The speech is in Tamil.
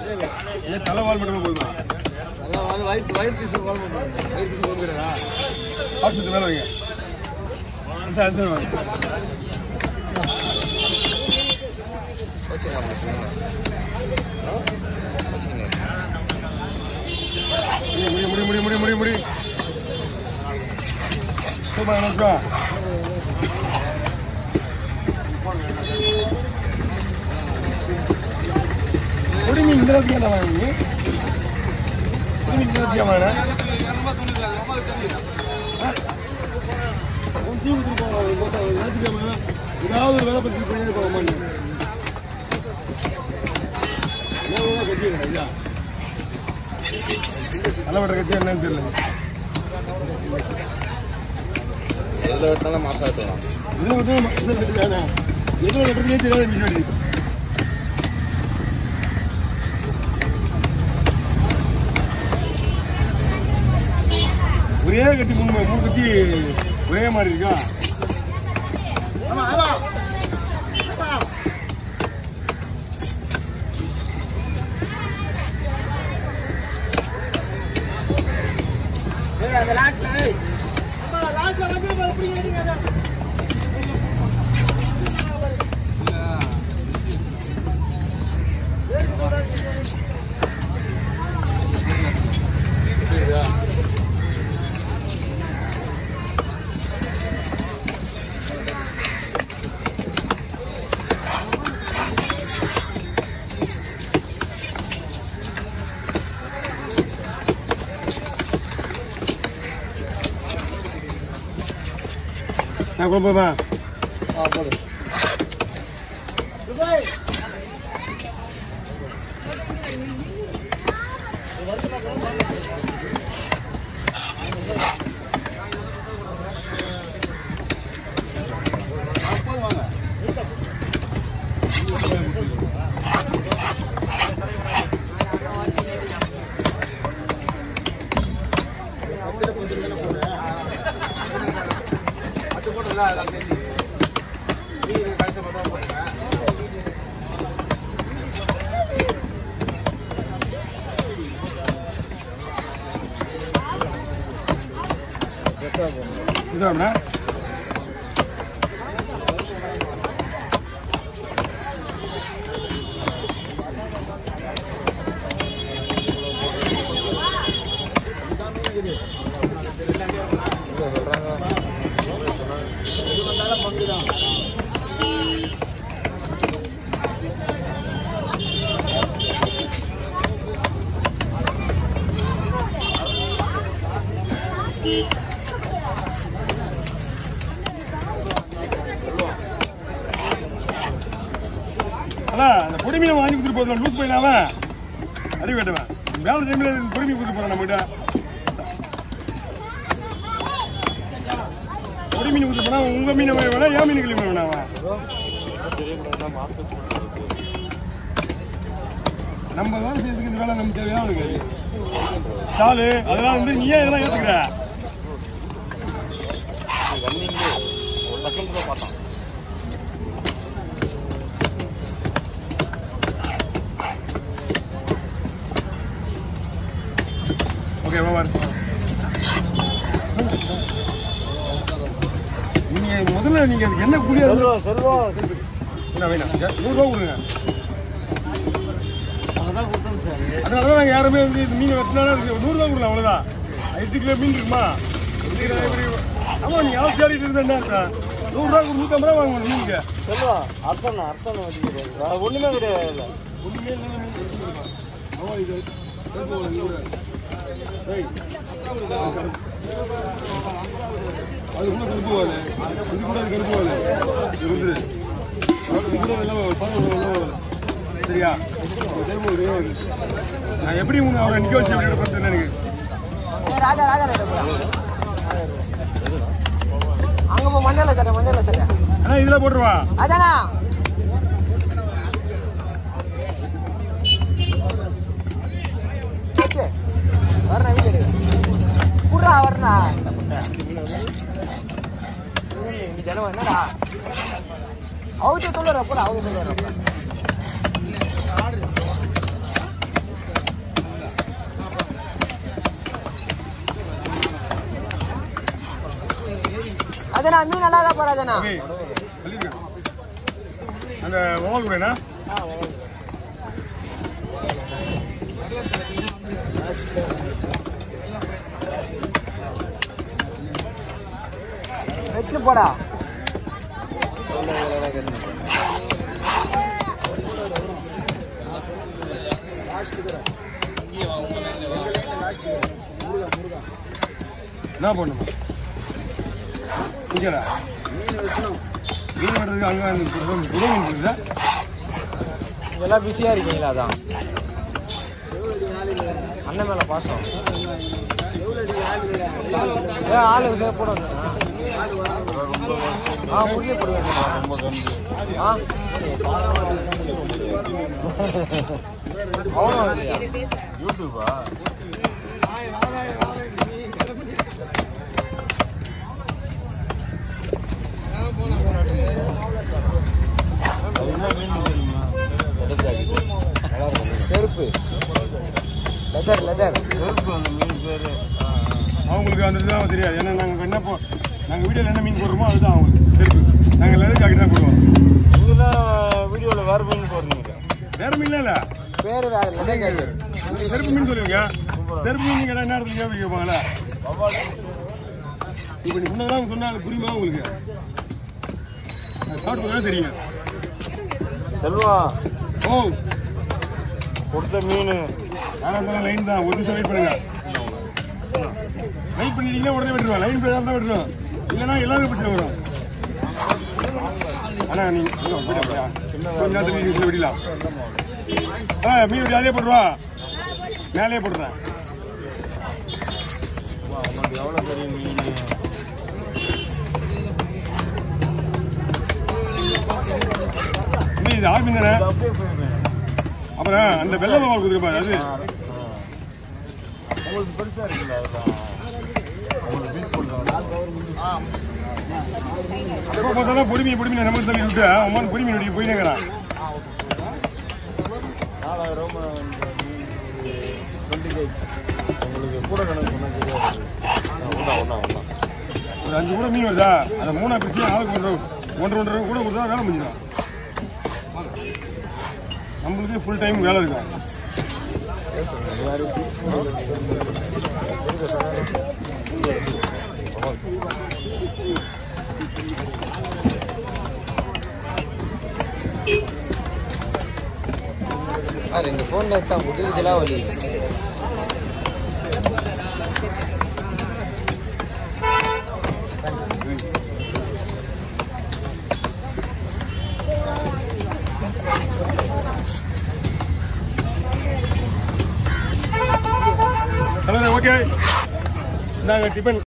ஏன் தலை வால் மட்டுமே போதுமா அதான் வந்து வயிற்று வயிறு பீஸ் குழம்பு போடுங்க. வயிறு பீஸ் கொடுக்குறதா ஆப்ஷன் மேலே வைங்க சார் answer வாங்க வச்சுங்க அப்படி சொல்லுங்க ஆ? வச்சுங்க முடி முடி முடி முடி முடி முடி சூப்பர் நமஸ்கா குடி மீன் இந்த அளவுக்கு என்ன வாங்கி குடி மீன் இந்த அளவுக்கு வாங்க ஏதாவது ஒரு வேலை பற்றி பண்ணி போக மாட்டேன் கட்டியா அளவட்ட கட்சி என்னன்னு தெரியல எதில் வெட்டினாலும் மாசம் வெட்டலாம் இதுல வந்து மசாலா கட்டி வேணாம் எதுவும் வெட்டுறதே தெரியாத முன்னாடி ஒரே கட்டி மூணு மூணு கட்டி ஒரே மாதிரி இருக்கா நான் குழப்பமா ஆ போடு இதுதாம்ண்ணா சொல்கிறாங்க அண்ணா அந்த பொடி மீனை வாங்கி கொடுத்துட்டு போதும் லூஸ் போயிடாம அறிவு கேட்டவன் வேலை டைமில் பொடி மீன் கொடுத்து போகிறேன் நம்மகிட்ட பொடி மீன் கொடுத்து போனா உங்க மீனை வேணா என் மீன் கிளம்பி வேணா அவன் நம்ம வேலை செய்யறதுக்கு இந்த வேலை நமக்கு தேவையா அவனுக்கு சாலு அதெல்லாம் வந்து நீ ஏன் இதெல்லாம் ஏத்துக்கிற ஒரு செகண்ட் பார்த்தான் ஓகே ஓவர் நீங்க முதல்ல நீங்க அதுக்கு என்ன கூலியா செல்வம் செல்வம் என்ன வேணாம் நூறுரூவா கொடுங்க அங்கதான் கொடுத்தோம் சார் அதனால தான் நாங்கள் யாருமே வந்து இந்த மீன் வெட்டினாலும் அதுக்கு நூறுரூவா கொடுக்கலாம் அவ்வளோதான் எட்டு கிலோ மீன் இருக்குமா எட்டு கிலோ எப்படி ஆமாம் நீங்கள் யாரும் தேடிட்டு இருந்தா என்ன அர்த்தம்? நூறுரூவா கொடுத்து நூற்றம்பது ரூபா வாங்கணும் மீனுக்கு செல்வம் அரசன் அரசன் வச்சுக்கிறேன் ஒண்ணுமே கிடையாது ஒன்றுமே இல்லை மீன் கொடுத்துருக்கோம். ஆமா இது கருப்பு வாழை நூறு. ஏய், அது கருப்பு. அது கூட கருப்பு வாழை. இது கூட அது கருப்பு வாழை. இது வந்துரு. இது கூட வெள்ளை வாழை. பாருங்க, வெள்ளை வாழை. சரியா ஒரு time ஒரு day ஆகுது. நான் எப்படி உங்க அவரை நிக்க வச்சு எப்படி பார்த்தேன் எனக்கு ராஜா ராஜா ரேட்டு போடா. அங்க போ மஞ்சள் சட்டை மஞ்சள் சட்டை ஆனா இதுல போட்டுருவா அதானா ஓகே வரணும் வீடு குடுறா வரணா இந்த குட்டை இங்க ஜனம் என்னடா அவுத்து தொழுற போடா அவுத்து தொழுற ராஜனா மீன் நல்லா தான் ராஜனா ஓகே சொல்லிருக்கேன் அந்த ஓவல் கூட என்ன எடுத்துன்னு போடா என்ன பண்ணுமா இங்கடா மீன் வெட்டுறதுக்கு அங்கே புது மீன் இருக்குதா இதெல்லாம் பிஸியா இருக்கீங்களா அதான் அண்ணன் மேல பாசம் ஏ ஆளு சே போட ஆ முடிய போடுவேன் ஆ அவ்வளோ இல்லையா யூடியூபா செருப்பு லெதர் லெதர் செருப்பு அந்த மீன் பேரு அவங்களுக்கு அந்த இதுதான் தெரியாது ஏன்னா நாங்கள் என்ன போ நாங்கள் வீடியோவில் என்ன மீன் போடுறோமோ அதுதான் அவங்களுக்கு செருப்பு நாங்கள் லெதர் ஜாக்கெட் தான் போடுவோம் நீங்க தான் வீடியோல வேற மீன் போடுறீங்க வேற மீன்லாம் இல்லை பேரு வேற லெதர் ஜாக்கெட் நீங்க செருப்பு மீன் சொல்லுவீங்க செருப்பு மீன் நீங்கள் என்ன இடத்துல கேட்பீங்க கேட்பாங்களா இப்போ நீ சொன்னதெல்லாம் சொன்னால் புரியுமா உங்களுக்கு சாப்பிட்டு பார்த்தா தெரியுங்க செல்வா ஓ கொடுத்த மீன் யாராக இருந்தாலும் லைன் தான் ஒரு நிமிஷம் வெயிட் பண்ணுங்க வெயிட் பண்ணிட்டீங்கன்னா உடனே விட்டுருவேன் லைன் பேர் தான் விட்டுருவேன் இல்லைன்னா எல்லாரும் பிரச்சனை வரும் அண்ணா நீ இதோ போயிட்டு அப்படியா? கொஞ்ச நேரத்துல நீ இதுல விடலாம் ஆ மீன் வெட்டி அதே போட்டுருவா மேலேயே போட்டுறேன் உனக்கு எவ்வளவு பெரிய மீன் இன்னும் இது ஆறு மீன் தானே இது அப்படியே போயிருவேன் அப்புறம் அந்த வெள்ளை மாவு கொடுத்துருப்பாரு அது உங்களுக்கு பெருசா இருக்குல்ல அதெல்லாம் உங்களுக்கு பீஸ் பண்ணுறாங்க எப்போ பார்த்தாலும் பொறுமையை பொறுமையை நம்ம தள்ளி விட்டு அம்மா பொறுமையை வெட்டி போயினேங்கிறான் நாலாயிரம் ரூபாய் இந்த மீன் டுவெண்ட்டி கேஜ் உங்களுக்கு கூட கணக்கு சொன்னா தெரியாது ஒன்றா ஒன்றா ஒன்றா ஒரு அஞ்சு கூட மீன் வருதா அந்த மூணா பிரிச்சு ஆளுக்கு ஒன்றரை ஒன்றரை ஒன்றரை கூட கொடுத்தா வேலை முடிஞ்சிடும் நம்மளுக்கு ஃபுல் டைம் வேலை இருக்கும் ரெண்டு ஃபோன்ல எடுத்தா முடிஞ்சதெல்லாம் வலி ஹலோ ஓகே நாங்கள் டிஃபன்